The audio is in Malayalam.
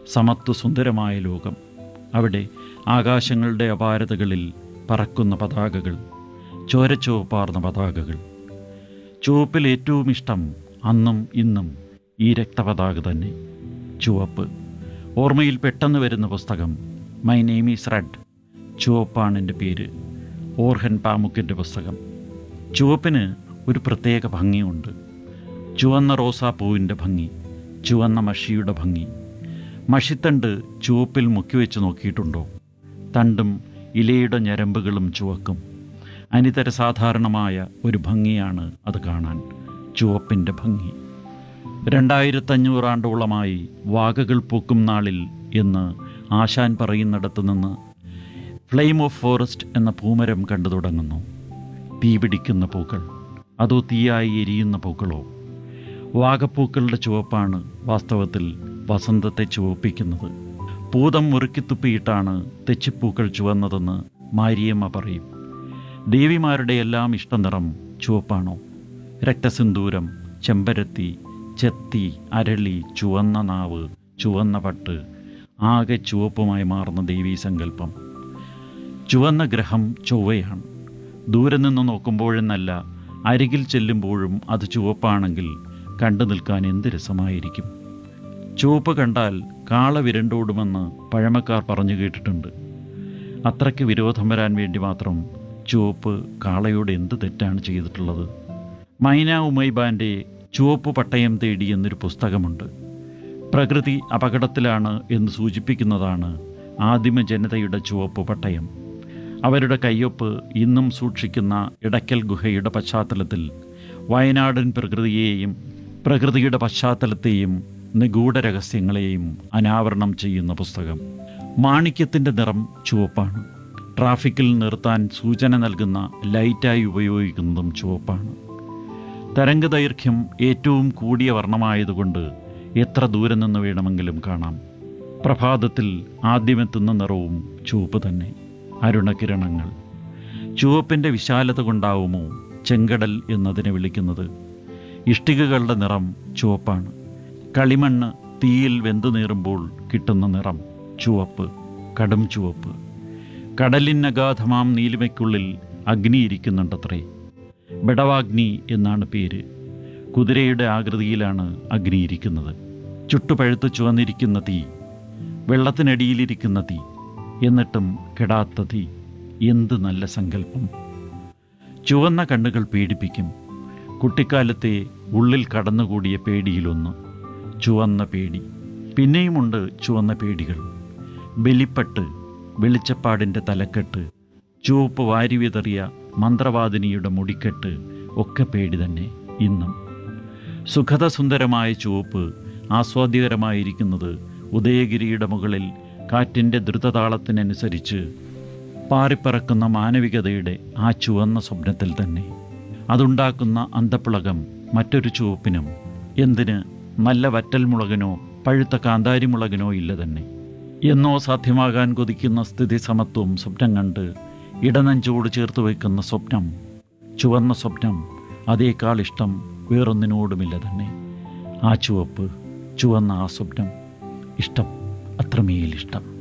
സമത്വ സുന്ദരമായ ലോകം അവിടെ ആകാശങ്ങളുടെ അപാരതകളിൽ പറക്കുന്ന പതാകകൾ ചോരച്ചുവപ്പാർന്ന പതാകകൾ ചുവപ്പിൽ ഏറ്റവും ഇഷ്ടം അന്നും ഇന്നും ഈ രക്തപതാക തന്നെ ചുവപ്പ് ഓർമ്മയിൽ പെട്ടെന്ന് വരുന്ന പുസ്തകം മൈ നെയിം ഈസ് റെഡ് ചുവപ്പാണ് എൻ്റെ പേര് ഓർഹൻ പാമുക്കിൻ്റെ പുസ്തകം ചുവപ്പിന് ഒരു പ്രത്യേക ഭംഗിയുണ്ട് ചുവന്ന റോസാപ്പൂവിൻ്റെ ഭംഗി ചുവന്ന മഷിയുടെ ഭംഗി മഷിത്തണ്ട് ചുവപ്പിൽ മുക്കിവെച്ച് നോക്കിയിട്ടുണ്ടോ തണ്ടും ഇലയുടെ ഞരമ്പുകളും ചുവക്കും അനിതര സാധാരണമായ ഒരു ഭംഗിയാണ് അത് കാണാൻ ചുവപ്പിൻ്റെ ഭംഗി രണ്ടായിരത്തഞ്ഞൂറാണ്ടോളമായി വാകകൾ പൂക്കും നാളിൽ എന്ന് ആശാൻ പറയുന്നിടത്ത് നിന്ന് ഫ്ലെയിം ഓഫ് ഫോറസ്റ്റ് എന്ന പൂമരം കണ്ടു തുടങ്ങുന്നു തീ പിടിക്കുന്ന പൂക്കൾ അതോ തീയായി എരിയുന്ന പൂക്കളോ വാഗപ്പൂക്കളുടെ ചുവപ്പാണ് വാസ്തവത്തിൽ വസന്തത്തെ ചുവപ്പിക്കുന്നത് പൂതം മുറുക്കിത്തുപ്പിയിട്ടാണ് തെച്ചിപ്പൂക്കൾ ചുവന്നതെന്ന് മാരിയമ്മ പറയും ദേവിമാരുടെ എല്ലാം ഇഷ്ടനിറം ചുവപ്പാണോ രക്തസിന്ദൂരം ചെമ്പരത്തി ചെത്തി അരളി ചുവന്ന നാവ് ചുവന്ന പട്ട് ആകെ ചുവപ്പുമായി മാറുന്ന ദേവീ സങ്കല്പം ചുവന്ന ഗ്രഹം ചൊവ്വയാണ് ദൂരെ നിന്ന് നോക്കുമ്പോഴെന്നല്ല അരികിൽ ചെല്ലുമ്പോഴും അത് ചുവപ്പാണെങ്കിൽ കണ്ടു നിൽക്കാൻ എന്ത് രസമായിരിക്കും ചുവപ്പ് കണ്ടാൽ കാള വിരണ്ടോടുമെന്ന് പഴമക്കാർ പറഞ്ഞു കേട്ടിട്ടുണ്ട് അത്രയ്ക്ക് വിരോധം വരാൻ വേണ്ടി മാത്രം ചുവപ്പ് കാളയോട് എന്ത് തെറ്റാണ് ചെയ്തിട്ടുള്ളത് മൈന ഉമൈബാൻ്റെ ചുവപ്പ് പട്ടയം തേടി എന്നൊരു പുസ്തകമുണ്ട് പ്രകൃതി അപകടത്തിലാണ് എന്ന് സൂചിപ്പിക്കുന്നതാണ് ആദിമ ജനതയുടെ ചുവപ്പ് പട്ടയം അവരുടെ കയ്യൊപ്പ് ഇന്നും സൂക്ഷിക്കുന്ന ഇടയ്ക്കൽ ഗുഹയുടെ പശ്ചാത്തലത്തിൽ വയനാടൻ പ്രകൃതിയെയും പ്രകൃതിയുടെ പശ്ചാത്തലത്തെയും നിഗൂഢ രഹസ്യങ്ങളെയും അനാവരണം ചെയ്യുന്ന പുസ്തകം മാണിക്യത്തിൻ്റെ നിറം ചുവപ്പാണ് ട്രാഫിക്കിൽ നിർത്താൻ സൂചന നൽകുന്ന ലൈറ്റായി ഉപയോഗിക്കുന്നതും ചുവപ്പാണ് തരംഗദൈർഘ്യം ഏറ്റവും കൂടിയ വർണ്ണമായതുകൊണ്ട് എത്ര ദൂരെ നിന്ന് വേണമെങ്കിലും കാണാം പ്രഭാതത്തിൽ ആദ്യമെത്തുന്ന നിറവും ചുവപ്പ് തന്നെ അരുണകിരണങ്ങൾ ചുവപ്പിൻ്റെ വിശാലത കൊണ്ടാവുമോ ചെങ്കടൽ എന്നതിനെ വിളിക്കുന്നത് ഇഷ്ടികകളുടെ നിറം ചുവപ്പാണ് കളിമണ്ണ് തീയിൽ വെന്തു നീറുമ്പോൾ കിട്ടുന്ന നിറം ചുവപ്പ് കടും ചുവപ്പ് കടലിനഗാധമാം നീലിമയ്ക്കുള്ളിൽ അഗ്നിയിരിക്കുന്നുണ്ടത്രേ ബെടവാഗ്നി എന്നാണ് പേര് കുതിരയുടെ ആകൃതിയിലാണ് അഗ്നിയിരിക്കുന്നത് ചുട്ടുപഴുത്ത് ചുവന്നിരിക്കുന്ന തീ വെള്ളത്തിനടിയിലിരിക്കുന്ന തീ എന്നിട്ടും കെടാത്ത തീ എന്ത് നല്ല സങ്കല്പം ചുവന്ന കണ്ണുകൾ പേടിപ്പിക്കും കുട്ടിക്കാലത്തെ ഉള്ളിൽ കടന്നുകൂടിയ പേടിയിലൊന്ന് ചുവന്ന പേടി പിന്നെയുമുണ്ട് ചുവന്ന പേടികൾ ബലിപ്പട്ട് വെളിച്ചപ്പാടിൻ്റെ തലക്കെട്ട് ചുവപ്പ് വാരി വിതറിയ മന്ത്രവാദിനിയുടെ മുടിക്കെട്ട് ഒക്കെ പേടി തന്നെ ഇന്നും സുഖതസുന്ദരമായ ചുവപ്പ് ആസ്വാദ്യകരമായിരിക്കുന്നത് ഉദയഗിരിയുടെ മുകളിൽ കാറ്റിൻ്റെ ദ്രുതതാളത്തിനനുസരിച്ച് പാറിപ്പറക്കുന്ന മാനവികതയുടെ ആ ചുവന്ന സ്വപ്നത്തിൽ തന്നെ അതുണ്ടാക്കുന്ന അന്തപ്പിളകം മറ്റൊരു ചുവപ്പിനും എന്തിന് നല്ല വറ്റൽ മുളകിനോ പഴുത്ത കാന്താരി മുളകിനോ ഇല്ല തന്നെ എന്നോ സാധ്യമാകാൻ കൊതിക്കുന്ന സ്ഥിതി സമത്വം സ്വപ്നം കണ്ട് ഇടനെഞ്ചോട് ചേർത്ത് വയ്ക്കുന്ന സ്വപ്നം ചുവന്ന സ്വപ്നം അതേക്കാൾ ഇഷ്ടം വേറൊന്നിനോടുമില്ല തന്നെ ആ ചുവപ്പ് ചുവന്ന ആ സ്വപ്നം ഇഷ്ടം അത്രമേൽ ഇഷ്ടം